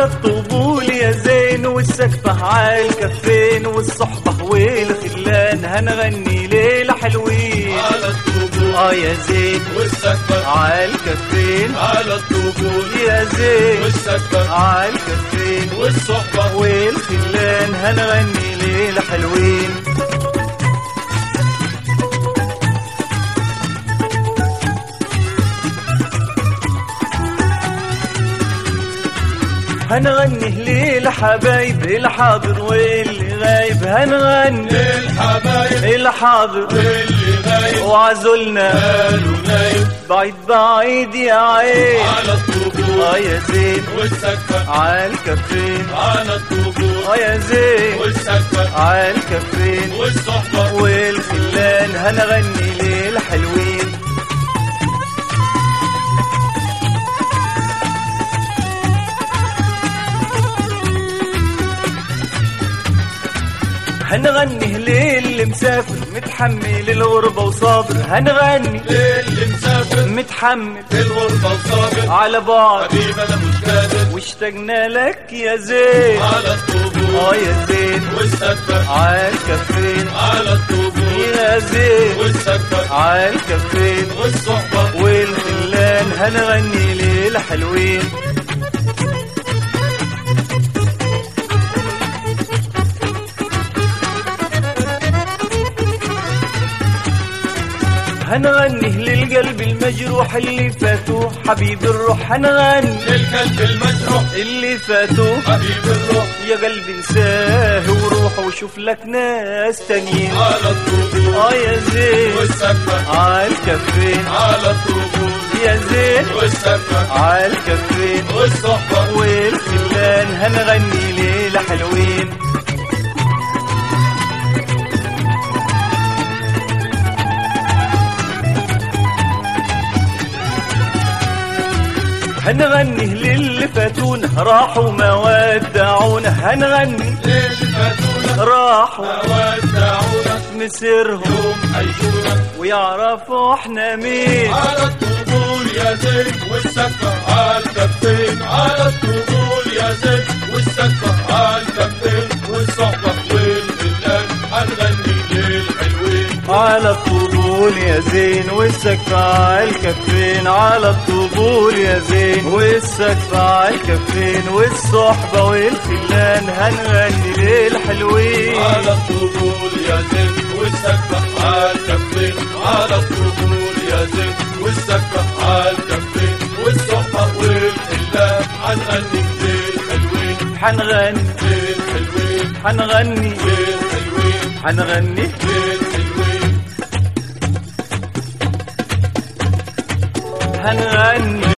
الطبول يا زين والسقفة على الكفين والصحبة والخلان هنغني ليلة حلوين على الطبول اه يا زين والسقف على الكفين على الطبول يا زين والسقف على الكفين والصحبة والخلان هنغني ليلة حلوين هنغني ليلة حبايب الحاضر واللي غايب هنغني للحبايب الحاضر اللي غايب وعزلنا قالوا نايم بعيد بعيد يا عين على الطبول اه يا زين والسقف على الكفين على الطبول اه يا زين والسقف على الكفين والصحبة والخلان هنغني ليلة حلوين هنغني ليل مسافر متحمل الغربة وصابر هنغني اللي مسافر متحمل في الغربة وصابر على بعض حبيب انا مش قادر واشتقنا لك يا زين على الطبول اه يا زين والسقف على الكفين على الطبول يا زين والسقف على الكفين والصحبة والخلان هنغني ليلة حلوين هنغني للقلب المجروح اللي فاتوه حبيب الروح هنغني للكلب المجروح اللي فاتوه حبيب الروح يا قلبي انساه وروح وشوف لك ناس تانيين على الطبول اه يا زين والسقف على الكفين على الطبول يا زين والسقف على الكفين والصحبة والخلان هنغني ليلة حلوين هنغني للي فاتونا راحوا ما ودعونا هنغني للفتونة راحوا ودعونا مسيرهم يوم عيشونا ويعرفوا احنا مين على الطبول يا زين والسقف على الكفين على الطبول يا زين والسقف على الكفين والصحبة والبلاد هنغني للحلوين على الطبول يا زين والسقف على الكفين على الطبول يا زين والسقف على الكفين والصحبة والخلان هنغني للحلوين على الطبول يا زين والسقف على الكفين على الطبول يا زين والسقف على الكفين والصحبة والحلال هنغني للحلوين حنغني للحلوين حنغني للحلوين حنغني للحلوين هنغني